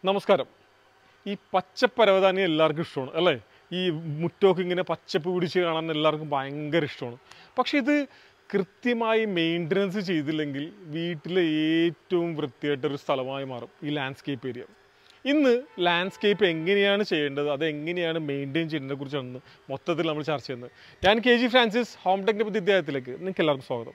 നമസ്കാരം ഈ പച്ചപ്പരവതാനി എല്ലാവർക്കും ഇഷ്ടമാണ് അല്ലേ ഈ മുറ്റമൊക്കെ ഇങ്ങനെ പച്ചപ്പ് പിടിച്ച് കാണാൻ എല്ലാവർക്കും ഭയങ്കര ഇഷ്ടമാണ് പക്ഷെ ഇത് കൃത്യമായി മെയിൻ്റനൻസ് ചെയ്തില്ലെങ്കിൽ വീട്ടിലെ ഏറ്റവും വൃത്തിയായിട്ടൊരു സ്ഥലമായി മാറും ഈ ലാൻഡ്സ്കേപ്പ് ഏരിയ ഇന്ന് ലാൻഡ്സ്കേപ്പ് എങ്ങനെയാണ് ചെയ്യേണ്ടത് അത് എങ്ങനെയാണ് മെയിൻറ്റെയിൻ ചെയ്യുന്നതിനെ കുറിച്ചാണ് മൊത്തത്തിൽ നമ്മൾ ചർച്ച ചെയ്യുന്നത് ഞാൻ K G Francis home technique വിദ്യാലയത്തിലേക്ക് നിങ്ങൾക്ക് എല്ലാവർക്കും സ്വാഗതം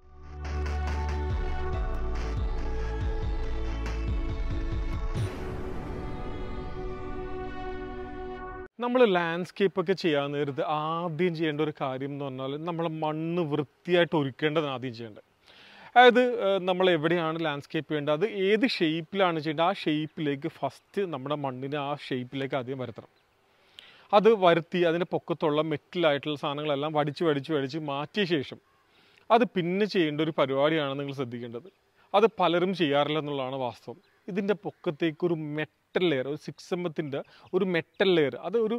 നമ്മൾ ലാൻഡ്സ്കേപ്പ് ഒക്കെ ചെയ്യാൻ നേരത്ത് ആദ്യം ചെയ്യേണ്ട ഒരു കാര്യം എന്ന് പറഞ്ഞാൽ നമ്മൾ മണ്ണ് വൃത്തിയായിട്ട് ഒരുക്കേണ്ടതാണ് ആദ്യം ചെയ്യേണ്ടത് അതായത് ഏഹ്, നമ്മൾ എവിടെയാണ് ലാൻഡ്സ്കേപ്പ് ചെയ്യേണ്ടത് അത് ഏത് ഷേപ്പിലാണ് ചെയ്യേണ്ടത് ആ ഷേപ്പിലേക്ക് ഫസ്റ്റ് നമ്മുടെ മണ്ണിനെ ആ ഷേപ്പിലേക്ക് ആദ്യം വരുത്തണം അത് വരുത്തി അതിൻ്റെ പൊക്കത്തുള്ള മെറ്റലായിട്ടുള്ള സാധനങ്ങളെല്ലാം വടിച്ച് വടിച്ച് വടിച്ച് മാറ്റിയ ശേഷം അത് പിന്നെ ചെയ്യേണ്ട ഒരു പരിപാടിയാണ് നിങ്ങൾ ശ്രദ്ധിക്കേണ്ടത് അത് പലരും ചെയ്യാറില്ല എന്നുള്ളതാണ് വാസ്തവം ഇതിൻ്റെ പൊക്കത്തേക്ക് ഒരു മെറ്റൽ ലെയർ ഒരു സിക്സ് എമ്മത്തിൻ്റെ ഒരു മെറ്റൽ ലെയർ അത് ഒരു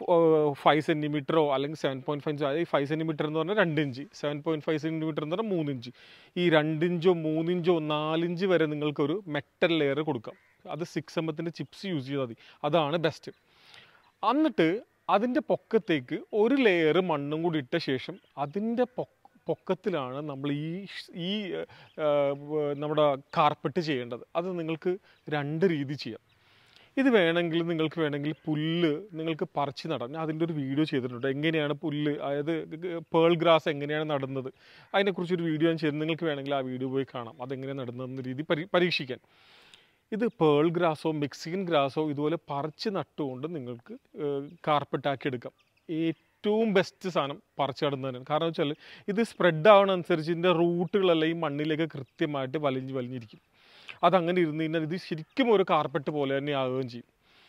ഫൈവ് സെൻറ്റിമീറ്ററോ അല്ലെങ്കിൽ സെവൻ പോയിൻറ്റ് ഫൈവ് അതായത് ഫൈവ് സെൻറ്റിമീറ്റർ എന്ന് പറഞ്ഞാൽ രണ്ട് inch seven point five centimetre എന്ന് പറഞ്ഞാൽ മൂന്ന് ഇഞ്ച് ഈ രണ്ടിഞ്ചോ മൂന്നിഞ്ചോ നാലിഞ്ച് വരെ നിങ്ങൾക്കൊരു മെറ്റൽ ലെയർ കൊടുക്കാം അത് സിക്സ് എമ്മത്തിൻ്റെ ചിപ്സ് യൂസ് ചെയ്താൽ മതി അതാണ് ബെസ്റ്റ് എന്നിട്ട് അതിൻ്റെ പൊക്കത്തേക്ക് ഒരു ലെയർ മണ്ണും കൂടി ഇട്ട ശേഷം അതിൻ്റെ പൊക്ക പൊക്കത്തിലാണ് നമ്മൾ ഈ ഷ്- ഈ ആ, വ- നമ്മുടെ കാർപ്പറ്റ് ചെയ്യേണ്ടത് അത് നിങ്ങൾക്ക് രണ്ട് രീതി ചെയ്യാം ഇത് വേണമെങ്കിൽ നിങ്ങൾക്ക് വേണമെങ്കിൽ പുല്ല് നിങ്ങൾക്ക് പറിച്ച് നടാം ഞാൻ അതിൻ്റെ ഒരു വീഡിയോ ചെയ്തിട്ടുണ്ട് എങ്ങനെയാണ് പുല്ല് അതായത് പേൾ ഗ്രാസ് എങ്ങനെയാണ് നടുന്നത് അതിനെക്കുറിച്ചൊരു വീഡിയോ ഞാൻ ചെയ്ത് നിങ്ങൾക്ക് വേണമെങ്കിൽ ആ വീഡിയോ പോയി കാണാം അതെങ്ങനെയാണ് നടുന്നതെന്ന രീതി പരി പരീക്ഷിക്കാൻ ഇത് പേൾ ഗ്രാസോ മെക്സിക്കൻ ഗ്രാസോ ഇതുപോലെ പറിച്ച് നട്ടുകൊണ്ട് നിങ്ങൾക്ക് കാർപ്പറ്റാക്കി എടുക്കാം ഏറ്റവും ബെസ്റ്റ് സാധനം പറിച്ച് നടുന്നതിനാണ് കാരണം വെച്ചാൽ ഇത് സ്പ്രെഡ് ആവണ അനുസരിച്ച് ഇതിൻ്റെ റൂട്ടുകളെല്ലാം ഈ മണ്ണിലേക്ക് കൃത്യമായിട്ട് വലിഞ്ഞ് വലിഞ്ഞിരിക്കും അതങ്ങനെ ഇരുന്ന് കഴിഞ്ഞാൽ ഇത് ശരിക്കും ഒരു കാർപ്പറ്റ് പോലെ തന്നെ ആവുകയും ചെയ്യും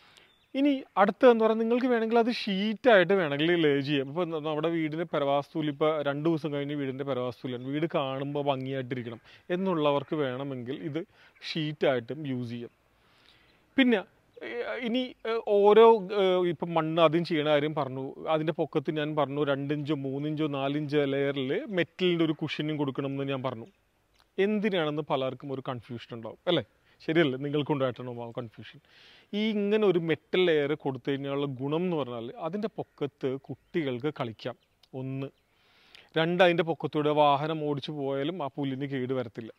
ഇനി അടുത്തതെന്ന് പറഞ്ഞാൽ നിങ്ങൾക്ക് വേണമെങ്കിൽ അത് ഷീറ്റായിട്ട് വേണമെങ്കിൽ ലേ ചെയ്യാം ഇപ്പോൾ നമ്മുടെ വീടിൻ്റെ പരവാസ്തുവിൽ ഇപ്പോൾ രണ്ട് ദിവസം കഴിഞ്ഞ് വീടിൻ്റെ പരവാസ്തുവിലാണ് വീട് കാണുമ്പോൾ ഭംഗിയായിട്ടിരിക്കണം എന്നുള്ളവർക്ക് വേണമെങ്കിൽ ഇത് ഷീറ്റായിട്ടും യൂസ് ചെയ്യാം പിന്നെ ഏഹ്, ഇനി ഏഹ്, ഓരോ ഏഹ്, ഇപ്പം മണ്ണ് ആദ്യം ചെയ്യണ കാര്യം പറഞ്ഞു അതിൻ്റെ പൊക്കത്ത് ഞാൻ പറഞ്ഞു രണ്ടിഞ്ചോ മൂന്നിഞ്ചോ നാലിഞ്ചോ ലെയറിൽ മെറ്റലിൻ്റെ ഒരു കുഷനും കൊടുക്കണം എന്ന് ഞാൻ പറഞ്ഞു എന്തിനാണെന്ന് പലർക്കും ഒരു കൺഫ്യൂഷൻ ഉണ്ടാവും അല്ലേ ശരിയല്ലേ നിങ്ങൾക്കുണ്ടായിട്ടുണ്ടാവും ആ കൺഫ്യൂഷൻ ഈ ഇങ്ങനെ ഒരു മെറ്റൽ ലെയർ കൊടുത്തു കഴിഞ്ഞാലുള്ള ഗുണം എന്ന് പറഞ്ഞാൽ അതിൻ്റെ പൊക്കത്ത് കുട്ടികൾക്ക് കളിക്കാം ഒന്ന് രണ്ട് അതിൻ്റെ പൊക്കത്തൂടെ വാഹനം ഓടിച്ചു പോയാലും ആ പുല്ലിന് കേട് വരത്തില്ല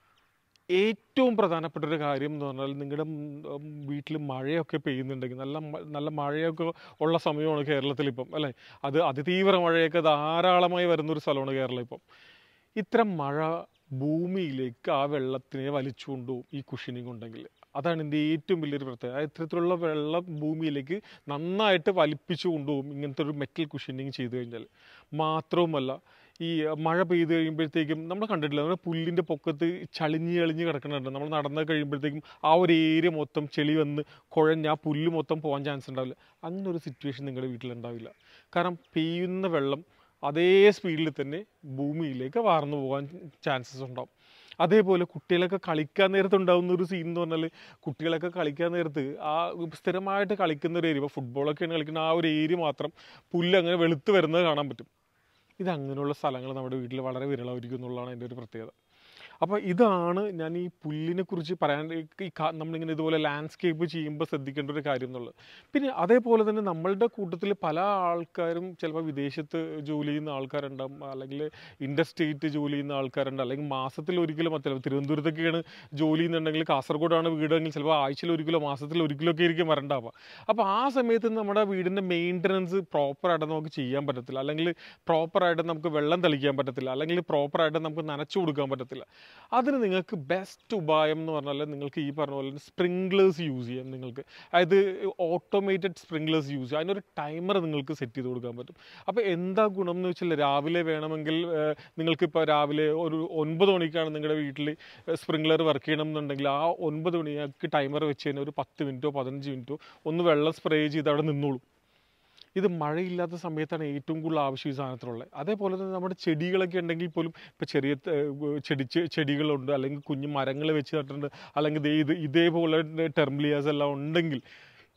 ഏറ്റവും പ്രധാനപ്പെട്ട ഒരു കാര്യം എന്ന് പറഞ്ഞാൽ നിങ്ങളുടെ വീട്ടിൽ മഴയൊക്കെ പെയ്യുന്നുണ്ടെങ്കിൽ നല്ല മ- നല്ല മഴയൊക്കെ ഉള്ള സമയമാണ് കേരളത്തിൽ ഇപ്പം അല്ലേ അത് അതിതീവ്ര മഴയൊക്കെ ധാരാളമായി വരുന്നൊരു സ്ഥലമാണ് കേരളം ഇപ്പം ഇത്തരം മഴ ഭൂമിയിലേക്ക് ആ വെള്ളത്തിനെ വലിച്ചു കൊണ്ടുപോകും ഈ കുഷനിങ് ഉണ്ടെങ്കിൽ അതാണ് ഇതിൻ്റെ ഏറ്റവും വലിയൊരു പ്രത്യേകത ആ ഇത്തരത്തിലുള്ള വെള്ളം ഭൂമിയിലേക്ക് നന്നായിട്ട് വലിപ്പിച്ചു കൊണ്ടുപോകും ഇങ്ങനത്തെ ഒരു മെറ്റൽ കുഷനിങ് ചെയ്തു കഴിഞ്ഞാൽ മാത്രവുമല്ല ഈ മഴ പെയ്ത് കഴിയുമ്പോഴത്തേക്കും നമ്മൾ കണ്ടിട്ടില്ല നമ്മുടെ പുല്ലിൻ്റെ പൊക്കത്ത് ചളിഞ്ഞ് ചളിഞ്ഞ് കിടക്കുന്നുണ്ട് നമ്മൾ നടന്ന് കഴിയുമ്പോഴത്തേക്കും ആ ഒരു ഏരിയ മൊത്തം ചെളി വന്ന് കുഴഞ്ഞ് ആ പുല്ല് മൊത്തം പോകാൻ ചാൻസ് ഉണ്ടാവില്ല അങ്ങനെ ഒരു സിറ്റുവേഷൻ നിങ്ങളുടെ വീട്ടിലുണ്ടാവില്ല കാരണം പെയ്യുന്ന വെള്ളം അതേ സ്പീഡിൽ തന്നെ ഭൂമിയിലേക്ക് വാർന്നു പോകാൻ ചാൻസസ് ഉണ്ടാവും അതേപോലെ കുട്ടികളൊക്കെ കളിക്കാൻ നേരത്ത് ഉണ്ടാകുന്ന ഒരു സീൻ എന്ന് പറഞ്ഞാൽ കുട്ടികളൊക്കെ കളിക്കാൻ നേരത്ത് ആ സ്ഥിരമായിട്ട് കളിക്കുന്ന ഒരു ഏരിയ ഇപ്പോൾ ഫുട്ബോളൊക്കെയാണ് കളിക്കുന്ന ആ ഒരു ഏരിയ മാത്രം പുല്ല് അങ്ങനെ വെളുത്ത് വരുന്നത് കാണാൻ പറ്റും ഇത് അങ്ങനെയുള്ള സ്ഥലങ്ങൾ നമ്മുടെ വീട്ടിൽ വളരെ വിരളമായിരിക്കും എന്നുള്ളതാണ് എൻ്റെ ഒരു പ്രത്യേകത അപ്പോൾ ഇതാണ് ഞാൻ ഈ പുല്ലിനെ കുറിച്ച് പറയാൻ ഈ കാ- നമ്മളിങ്ങനെ ഇതുപോലെ ലാൻഡ്സ്കേപ്പ് ചെയ്യുമ്പോൾ ശ്രദ്ധിക്കേണ്ട ഒരു കാര്യം എന്നുള്ളത് പിന്നെ അതേപോലെ തന്നെ നമ്മളുടെ കൂട്ടത്തിൽ പല ആൾക്കാരും ചിലപ്പോൾ വിദേശത്ത് ജോലി ചെയ്യുന്ന ആൾക്കാരുണ്ടാവും അല്ലെങ്കിൽ ഇൻഡസ്ട്രേറ്റ് ജോലി ചെയ്യുന്ന ആൾക്കാരുണ്ട് അല്ലെങ്കിൽ മാസത്തിൽ ഒരിക്കലും ചിലപ്പോൾ തിരുവനന്തപുരത്തൊക്കെയാണ് ജോലി ചെയ്യുന്നുണ്ടെങ്കിൽ കാസർഗോഡാണ് വീടെങ്കിൽ ചിലപ്പോൾ ആഴ്ചയിൽ ഒരിക്കലോ മാസത്തിൽ ഒരിക്കലോ ഒക്കെ ആയിരിക്കും വരണ്ടാവുക അപ്പോൾ ആ സമയത്ത് നമ്മുടെ വീടിൻ്റെ മെയിൻ്റനൻസ് പ്രോപ്പറായിട്ട് നമുക്ക് ചെയ്യാൻ പറ്റത്തില്ല അല്ലെങ്കിൽ പ്രോപ്പറായിട്ട് നമുക്ക് വെള്ളം തളിക്കാൻ പറ്റത്തില്ല അല്ലെങ്കിൽ പ്രോപ്പറായിട്ട് നമുക്ക് നനച്ചു കൊടുക്കാൻ പറ്റത്തില്ല അതിന് നിങ്ങൾക്ക് ബെസ്റ്റ് ഉപായം എന്ന് പറഞ്ഞാൽ നിങ്ങൾക്ക് ഈ പറഞ്ഞ പോലെ സ്പ്രിംഗ്ലേഴ്സ് യൂസ് ചെയ്യാം നിങ്ങൾക്ക് അതായത് ഓട്ടോമേറ്റഡ് സ്പ്രിംഗ്ലേഴ്സ് യൂസ് ചെയ്യാം അതിനൊരു ടൈമർ നിങ്ങൾക്ക് സെറ്റ് ചെയ്ത് കൊടുക്കാൻ പറ്റും അപ്പോൾ എന്താ ഗുണം എന്ന് വെച്ചാൽ രാവിലെ വേണമെങ്കിൽ ഏഹ്, നിങ്ങൾക്കിപ്പോൾ രാവിലെ ഒരു ഒൻപത് മണിക്കാണ് നിങ്ങളുടെ വീട്ടിൽ സ്പ്രിംഗ്ലർ വർക്ക് ചെയ്യണം എന്നുണ്ടെങ്കിൽ ആ ഒൻപത് മണിക്ക് ടൈമർ വെച്ച് കഴിഞ്ഞാൽ ഒരു പത്ത് മിനിറ്റോ പതിനഞ്ച് മിനിറ്റോ ഒന്ന് വെള്ളം സ്പ്രേ ചെയ്ത് അവിടെ നിന്നോളും ഇത് മഴയില്ലാത്ത സമയത്താണ് ഏറ്റവും കൂടുതൽ ആവശ്യം ഈ സാധനത്തിനുള്ളത് അതേപോലെ തന്നെ നമ്മുടെ ചെടികളൊക്കെ ഉണ്ടെങ്കിൽ പോലും ഇപ്പോൾ ചെറിയ ത- ഏർ ചെടി ചെ- ചെടികളുണ്ട് അല്ലെങ്കിൽ കുഞ്ഞു മരങ്ങൾ വെച്ച് നട്ടിട്ടുണ്ട് അല്ലെങ്കിൽ ദേ ഇത് ഇതേപോലെ ടെർമിലിയാസ് എല്ലാം ഉണ്ടെങ്കിൽ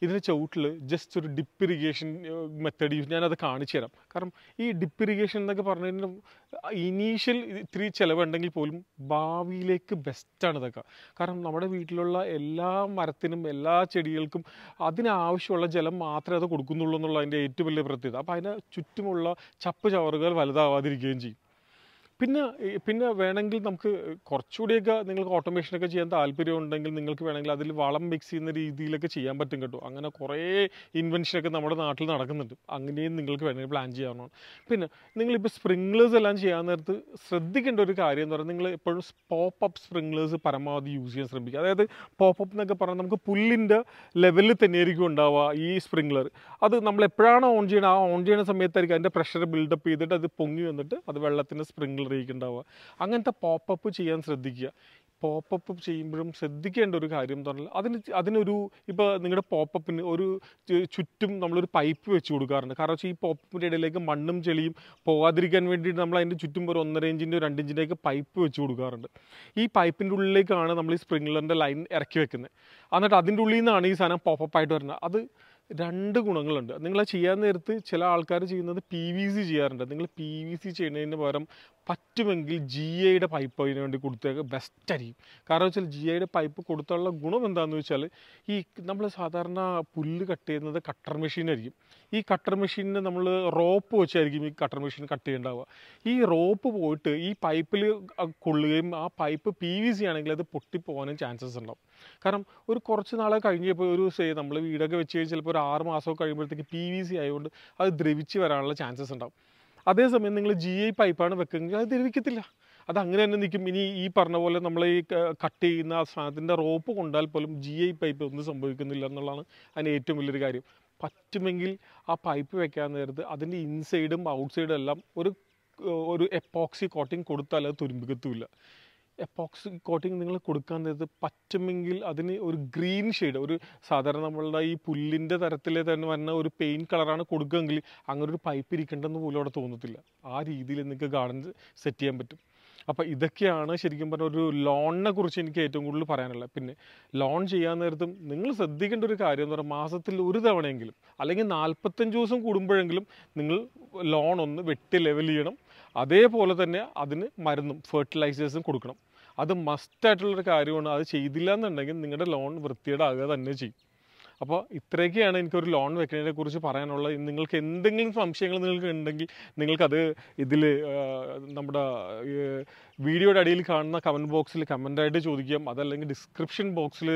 ഇതിന് ചുവട്ടിൽ ജസ്റ്റ് ഒരു ഡിപ്പ് ഇറിഗേഷൻ മെത്തേഡ് യൂസ് ഞാനത് കാണിച്ചു തരാം കാരണം ഈ ഡിപ്പ് ഇറിഗേഷൻ എന്നൊക്കെ പറഞ്ഞു കഴിഞ്ഞാൽ ഇനീഷ്യൽ ഇത്തിരി ചിലവുണ്ടെങ്കിൽ പോലും ഭാവിയിലേക്ക് ബെസ്റ്റാണ് ഇതൊക്കെ കാരണം നമ്മുടെ വീട്ടിലുള്ള എല്ലാ മരത്തിനും എല്ലാ ചെടികൾക്കും അതിനാവശ്യമുള്ള ജലം മാത്രമേ അത് കൊടുക്കുന്നുള്ളൂ എന്നുള്ള അതിൻ്റെ ഏറ്റവും വലിയ പ്രത്യേകത അപ്പോൾ അതിന് ചുറ്റുമുള്ള ചപ്പ് ചവറുകൾ വലുതാവാതിരിക്കുകയും ചെയ്യും പിന്നെ ഈ- പിന്നെ വേണമെങ്കിൽ നമുക്ക് കുറച്ചുകൂടിയൊക്കെ നിങ്ങൾക്ക് ഓട്ടോമേഷനൊക്കെ ചെയ്യാൻ താല്പര്യം ഉണ്ടെങ്കിൽ നിങ്ങൾക്ക് വേണമെങ്കിൽ അതിൽ വളം മിക്സ് ചെയ്യുന്ന രീതിയിലൊക്കെ ചെയ്യാൻ പറ്റും കേട്ടോ അങ്ങനെ കുറേ ഇൻവെൻഷനൊക്കെ നമ്മുടെ നാട്ടിൽ നടക്കുന്നുണ്ട് അങ്ങനെയും നിങ്ങൾക്ക് വേണമെങ്കിൽ പ്ലാൻ ചെയ്യാവുന്നതാണ് പിന്നെ നിങ്ങളിപ്പോൾ സ്പ്രിംഗ്ലേഴ്സ് എല്ലാം ചെയ്യാൻ നേരത്ത് ശ്രദ്ധിക്കേണ്ട ഒരു കാര്യം എന്ന് പറയുന്നത് നിങ്ങൾ എപ്പോഴും പോപ്പ് അപ്പ് സ്പ്രിംഗ്ലേഴ്സ് പരമാവധി യൂസ് ചെയ്യാൻ ശ്രമിക്കുക അതായത് പോപ്പ് അപ്പ് എന്നൊക്കെ പറഞ്ഞാൽ നമുക്ക് പുല്ലിൻ്റെ ലെവലിൽ തന്നെയായിരിക്കും ഉണ്ടാവുക ഈ സ്പ്രിംഗ്ലർ അത് നമ്മൾ എപ്പോഴാണോ ഓൺ ചെയ്യണം ആ ഓൺ ചെയ്യുന്ന സമയത്തായിരിക്കും അതിൻ്റെ പ്രഷർ ബിൽഡപ്പ് ചെയ്തിട്ട് അത് പൊങ്ങി വന്നിട്ട് അത് വെള്ളത്തിൻ്റെ സ്പ്രിംഗ്ലറിലേക്ക് ഉണ്ടാവുക അങ്ങനത്തെ പോപ്പപ്പ് ചെയ്യാൻ ശ്രദ്ധിക്കുക പോപ്പപ്പ് ചെയ്യുമ്പോഴും ശ്രദ്ധിക്കേണ്ട ഒരു കാര്യം എന്ന് പറഞ്ഞാൽ അതിന് അതിനൊരു ഇപ്പോൾ നിങ്ങളുടെ പോപ്പപ്പിന് ഒരു ചു- ചുറ്റും നമ്മളൊരു പൈപ്പ് വെച്ച് കൊടുക്കാറുണ്ട് കാരണം വെച്ചാൽ ഈ പോപ്പപ്പിൻ്റെ ഇടയിലേക്ക് മണ്ണും ചെളിയും പോകാതിരിക്കാൻ വേണ്ടിയിട്ട് നമ്മൾ അതിൻ്റെ ചുറ്റും ഒരു ഒന്നര ഇഞ്ചിൻ്റെ രണ്ട് ഇഞ്ചിൻ്റെയൊക്കെ പൈപ്പ് വെച്ച് കൊടുക്കാറുണ്ട് ഈ പൈപ്പിൻ്റെ ഉള്ളിലേക്കാണ് നമ്മൾ ഈ സ്പ്രിംഗ്ലറിൻ്റെ ലൈൻ ഇറക്കി വെക്കുന്നത് എന്നിട്ട് അതിൻ്റെ ഉള്ളിൽ നിന്നാണ് ഈ സാധനം പോപ്പപ്പായിട്ട് വരുന്നത് അത് രണ്ട് ഗുണങ്ങളുണ്ട് നിങ്ങൾ ചെയ്യാൻ നേരത്ത് ചില ആൾക്കാർ ചെയ്യുന്നത് പി വി സി ചെയ്യാറുണ്ട് നിങ്ങൾ പി വി സി ചെയ്യുന്നതിന് പകരം പറ്റുമെങ്കിൽ ജി ഐയുടെ പൈപ്പ് അതിന് വേണ്ടി കൊടുത്തേക്ക് ബെസ്റ്റ് ആയിരിക്കും കാരണം വെച്ചാൽ ജി ഐയുടെ പൈപ്പ് കൊടുത്തുള്ള ഗുണം എന്താണെന്ന് വെച്ചാൽ ഈ നമ്മൾ സാധാരണ പുല്ല് കട്ട് ചെയ്യുന്നത് കട്ടർ മെഷീനായിരിക്കും ഈ കട്ടർ മെഷീനിന് നമ്മൾ റോപ്പ് വെച്ചായിരിക്കും ഈ കട്ടർ മെഷീൻ കട്ട് ചെയ്യേണ്ടാവുക ഈ റോപ്പ് പോയിട്ട് ഈ പൈപ്പിൽ കൊള്ളുകയും ആ പൈപ്പ് പി വി സി ആണെങ്കിൽ അത് പൊട്ടിപ്പോകാനും ചാൻസസ് ഉണ്ടാവും കാരണം ഒരു കുറച്ച് നാളെ കഴിഞ്ഞപ്പോൾ ഒരു സേ നമ്മൾ വീടൊക്കെ വെച്ച് കഴിഞ്ഞാൽ ചിലപ്പോൾ ഒരു ആറ് മാസമൊക്കെ കഴിയുമ്പോഴത്തേക്ക് പി വി സി ആയതുകൊണ്ട് അത് ദ്രവിച്ച് വരാനുള്ള ചാൻസസ് ഉണ്ടാവും അതേസമയം നിങ്ങൾ ജി ഐ പൈപ്പാണ് വെക്കുന്നതെങ്കിൽ അത് ദ്രവിക്കത്തില്ല അത് അങ്ങനെ തന്നെ നിൽക്കും ഇനി ഈ പറഞ്ഞ പോലെ നമ്മൾ ഈ കട്ട് ചെയ്യുന്ന ആ സാധനത്തിൻ്റെ റോപ്പ് കൊണ്ടാൽ പോലും ജി ഐ പൈപ്പ് ഒന്നും സംഭവിക്കുന്നില്ല എന്നുള്ളതാണ് അതിന് ഏറ്റവും വലിയൊരു കാര്യം പറ്റുമെങ്കിൽ ആ പൈപ്പ് വെക്കാൻ നേരത്ത് അതിൻ്റെ ഇൻസൈഡും ഔട്ട്സൈഡും എല്ലാം ഒരു ഒരു എപ്പോക്സി കോട്ടിങ് കൊടുത്താൽ അത് തുരുമ്പിക്കത്തുമില്ല എപ്പോക്സി കോട്ടിങ് നിങ്ങൾ കൊടുക്കാൻ നേരത്ത് പറ്റുമെങ്കിൽ അതിന് ഒരു ഗ്രീൻ ഷെയ്ഡ് ഒരു സാധാരണ നമ്മളുടെ ഈ പുല്ലിൻ്റെ തരത്തിൽ തന്നെ വരുന്ന ഒരു പെയിൻറ്റ് കളറാണ് കൊടുക്കുകയെങ്കിൽ അങ്ങനെ ഒരു പൈപ്പ് ഇരിക്കേണ്ടെന്ന് പോലും അവിടെ തോന്നത്തില്ല ആ രീതിയിൽ നിങ്ങൾക്ക് ഗാർഡൻ സെറ്റ് ചെയ്യാൻ പറ്റും അപ്പോൾ ഇതൊക്കെയാണ് ശരിക്കും പറഞ്ഞ ഒരു ലോണിനെ കുറിച്ച് എനിക്ക് ഏറ്റവും കൂടുതൽ പറയാനുള്ളത് പിന്നെ ലോൺ ചെയ്യാൻ നേരത്തും നിങ്ങൾ ശ്രദ്ധിക്കേണ്ട ഒരു കാര്യം എന്ന് പറഞ്ഞാൽ മാസത്തിൽ ഒരു തവണയെങ്കിലും അല്ലെങ്കിൽ നാൽപ്പത്തഞ്ച് ദിവസം കൂടുമ്പോഴെങ്കിലും നിങ്ങൾ ലോൺ ഒന്ന് വെട്ടി ലെവൽ ചെയ്യണം അതേപോലെ തന്നെ അതിന് മരുന്നും ഫെർട്ടിലൈസേഴ്സും കൊടുക്കണം അത് മസ്റ്റായിട്ടുള്ളൊരു കാര്യമാണ് അത് ചെയ്തില്ല എന്നുണ്ടെങ്കിൽ നിങ്ങളുടെ ലോൺ വൃത്തിയേടാകുക തന്നെ ചെയ്യും അപ്പോൾ ഇത്രയൊക്കെയാണ് എനിക്കൊരു ലോൺ വെക്കുന്നതിനെ കുറിച്ച് പറയാനുള്ളത് നിങ്ങൾക്ക് എന്തെങ്കിലും സംശയങ്ങൾ നിങ്ങൾക്ക് ഉണ്ടെങ്കിൽ നിങ്ങൾക്കത് ഇതിൽ നമ്മുടെ വീഡിയോയുടെ അടിയിൽ കാണുന്ന കമൻറ്റ് ബോക്സിൽ കമൻ്റായിട്ട് ചോദിക്കാം അതല്ലെങ്കിൽ ഡിസ്ക്രിപ്ഷൻ ബോക്സിൽ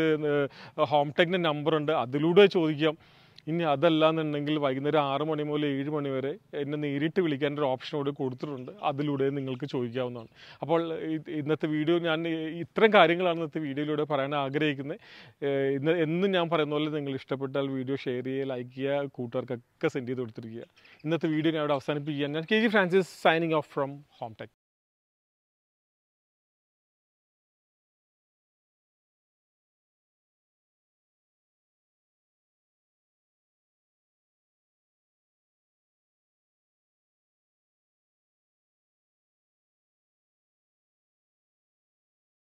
ഹോം ടെക്കിൻ്റെ നമ്പറുണ്ട് അതിലൂടെ ചോദിക്കാം ഇനി അതല്ലാന്നുണ്ടെങ്കിൽ വൈകുന്നേരം ആറ് മണി മുതൽ ഏഴ് മണി വരെ എന്നെ നേരിട്ട് വിളിക്കാൻ ഒരു ഓപ്ഷൻ കൂടെ കൊടുത്തിട്ടുണ്ട് അതിലൂടെ നിങ്ങൾക്ക് ചോദിക്കാവുന്നതാണ് അപ്പോൾ ഇത് ഇന്നത്തെ വീഡിയോ ഞാൻ ഇത്തരം കാര്യങ്ങളാണ് ഇന്നത്തെ വീഡിയോയിലൂടെ പറയാൻ ആഗ്രഹിക്കുന്നത് ഏഹ് ഇന്ന് എന്നും ഞാൻ പറയുന്ന പോലെ നിങ്ങൾ ഇഷ്ടപ്പെട്ടാൽ വീഡിയോ ഷെയർ ചെയ്യുക ലൈക്ക് ചെയ്യുക കൂട്ടുകാർക്കൊക്കെ സെൻഡ് ചെയ്ത് കൊടുത്തിരിക്കുക ഇന്നത്തെ വീഡിയോ ഞാൻ അവിടെ അവസാനിപ്പിക്കുക ഞാൻ K G Francis signing off from home tech